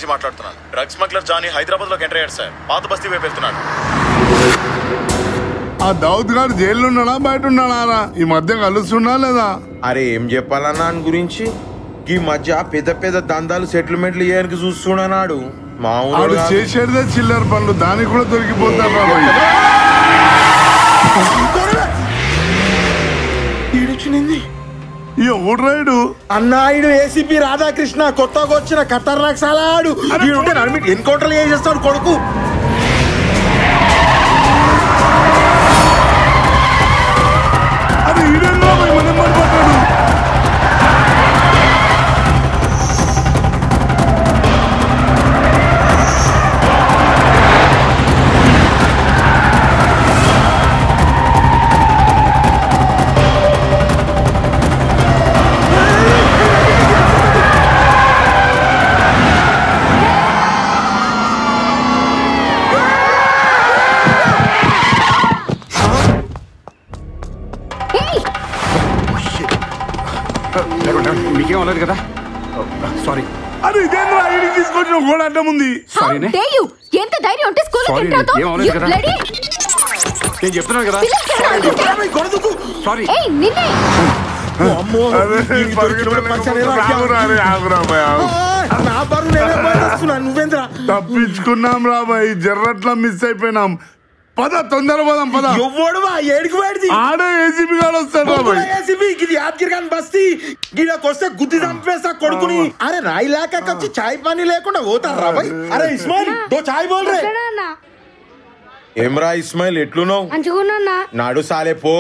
నుంచి మాట్లాడుతున్నాను drug smuggler Johnny Hyderabad లోకి ఎంటర్ అయ్యాడు సార్ పాత బస్తీ వైపు వెళ్తున్నాడు ఆ దౌద్ గారు జైల్లో ఉన్నాడా బయట ఉన్నాడా రా? ఈ మధ్య కలుస్తున్నా లేదా అరే ఏం చెప్పాలన్నా అని గురించి ఈ మధ్య పెద్ద పెద్ద దందాలు సెటిల్మెంట్లు చేయడానికి చూస్తున్నాడు మామూలు ఆడు కాదు. చేసేదే చిల్లర పనులు దానికి కూడా దొరికిపోతారు రా భయ్. ఈడొచ్చినింది. ఈ ఎవడు రైడు అన్నాయుడు ఏసీపీ రాధాకృష్ణ కొత్తగా వచ్చిన ఖతర్నాక్ సాలాడు ఈడుంటే నడిమి ఎన్కౌంటర్లు చేసేస్తాడు కొడుకు అది ఈడెన్నో భయ్ మనం పడిపోతాడు మీకేం అవ్వలేదు కదా సారీ అది ఇదేంద్రా ఈడికి తీసుకొచ్చిన గోడ అడ్డం ఉంది How Sorry, నే. dare you? ఎంత ధైర్యం ఉంటే స్కూల్ Sorry, ఎంటర్ అవుతావు నే. ఏం అవ్వలేదు You కదా? bloody- నేను చెప్తున్నాను కదా సారీ ఏయ్ నిన్నే అమ్మో అరే, ఈడికి దొరికినప్పుడు పంచాలి రా. ఆగురా, అరే, ఆగురా భయ్, ఆగు. ఆ, నా బరువు నేనే పోయేస్తున్నా నువ్వేంద్రా తప్పించుకున్నాం రా భయ్ జర్రట్లా మిస్ అయిపోయినాం పద తొందర పదం పద ఎవ్వడు ఏడికి పోయాడు ఆడే ఏసీపీ గాడు వస్తాడు రా భయ్ ఏసీపీ ఇది యాదగిరి గాని బస్తీ గిడకి వస్తే గుద్ది చంపేస్తా కొడుకుని అరే రాయి లేక వచ్చి చాయ్ పని లేకుండా పోతారు రా భయ్ అరే ఇస్మాయిల్ దో చాయ్ బోల్ రే ఏమ్రా ఇస్మాయిల్ ఎట్లున్నావు మంచిగున్నా నాడు సాలే పో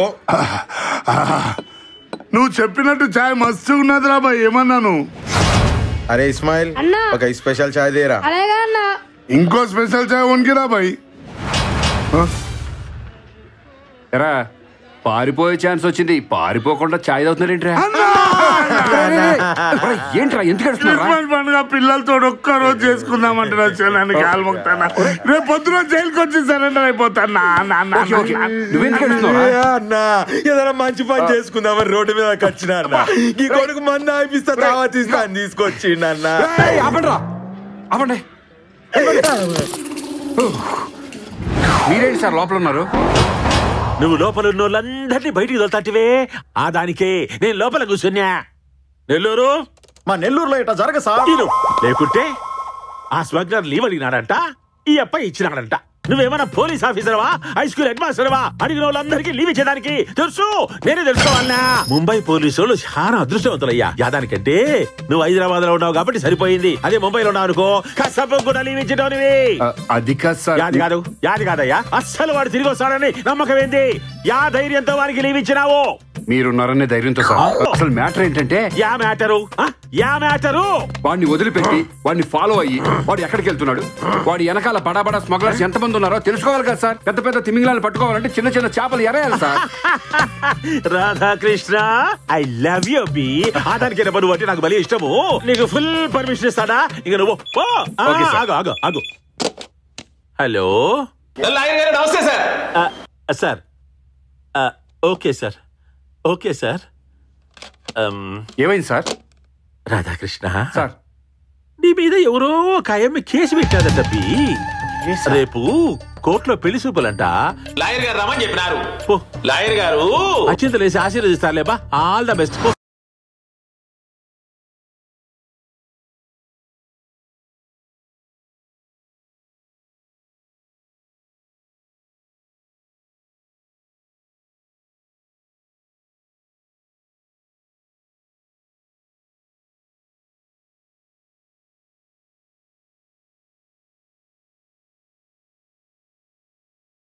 నువ్వు చెప్పినట్టు చాయ్ మస్తు ఉన్నది రా భయ్ ఏమన్నాను అరే ఇస్మాయిల్ అన్నా. ఒక స్పెషల్ చాయ్ దేరా అలాగే అన్నా ఇంకో స్పెషల్ చాయ్ వన్కి రా భయ్ ఎరా పారిపోయే ఛాన్స్ వచ్చింది పారిపోకుండా చాయ్ అవుతున్నారేంట్రా ఏంట్రా ఎందుకు ఏడుస్తున్నావురా? క్రిస్మస్ పండుగ పిల్లలతో ఒక్క రోజు చేసుకుందామంటే వచ్చాను కాలు మొక్తానా రేపు పొద్దున జైలుకి వచ్చి సరెండర్ అయిపోతాను ఓకే, ఓకే. నువ్వెందుకు ఏడుస్తున్నావురా? అన్నా ఏదైనా మంచి పని చేసుకుందామని రోడ్డు మీద వచ్చిన అన్న ఈ కొడుకు మంద ఆపిస్తా తర్వాత ఇస్తా అని తీసుకొచ్చిండు అన్న ఏయ్, ఆపండ్రా ఆపండి మీరేంటి సార్ లోపల ఉన్నారు నువ్వు లోపల ఉన్న వాళ్ళందరినీ బయటికి తోలుతాంటివే ఆ దానికే నేను లోపల కూర్చున్నా నెల్లూరు మా నెల్లూరులో ఇట్లా జరగ సార్ ఇను. లేకుంటే ఆ స్మగ్లర్ లీవ్ అడిగినాడంట ఈ అబ్బాయి ఇచ్చినాడంట నువ్వేమన్నా పోలీస్ ఆఫీసర్వా హై స్కూల్ హెడ్ మాస్టర్వా అడిగిన వాళ్ళందరికీ లీవ్ ఇచ్చేదానికి తెలుసు నేనే తెలుసుకోవాలన్నా ముంబై పోలీసు వాళ్ళు చాలా అదృష్టవంతులయ్యా యాదానికంటే నువ్వు హైదరాబాద్ లో ఉన్నావు కాబట్టి సరిపోయింది అదే ముంబైలో ఉన్నావు అనుకో కసపు కూడా లీవ్ ఇచ్చేటోనివి ఆ, అది కాదు సార్ యాది కాదు యాది కాదయ్యా అస్సలు వాడు తిరిగి వస్తాడని నమ్మకం ఏంది యా ధైర్యంతో వానికి లీవ్ ఇచ్చినావు మీరున్నారనే ధైర్యంతో సార్ అసలు మ్యాటర్ ఏంటంటే యా మ్యాటరు ఆ? యా మ్యాటరు వాడిని వదిలిపెట్టి వాడిని ఫాలో అయ్యి వాడు ఎక్కడికి వెళ్తున్నాడు వాడి వెనకాల బడా బడా స్మగ్లర్స్ ఎంతమంది ఉన్నారో తెలుసుకోవాలి కదా సార్ పెద్ద పెద్ద తిమింగళాలు పట్టుకోవాలంటే చిన్న చిన్న చేపలు ఎరేయాలి sir Radhakrishna I love you బి ఆ దానికి నువ్వు అంటే నాకు బలి ఇష్టము నీకు ఫుల్ పర్మిషన్ ఇస్తాడా ఇక నువ్వు పో. ఆ, ఓకే, సార్. ఆగు ఆగు ఆగు హలో లాయర్ గారు నమస్తే సార్ ఆ, సార్ ఆ, ఓకే సార్ ఓకే సార్ అమ్, ఏమైంది సార్ రాధాకృష్ణ సార్ నీ మీద ఎవరో ఖాయం కేసు పెట్టాదట బి రేపు కోర్టులో పెళ్లి చూపులంట లాయర్ గారు రమ్మని చెప్పినారు పో లాయర్ గారు అత్యంత లేసి ఆశీర్వదిస్తారులేబా ఆల్ ద బెస్ట్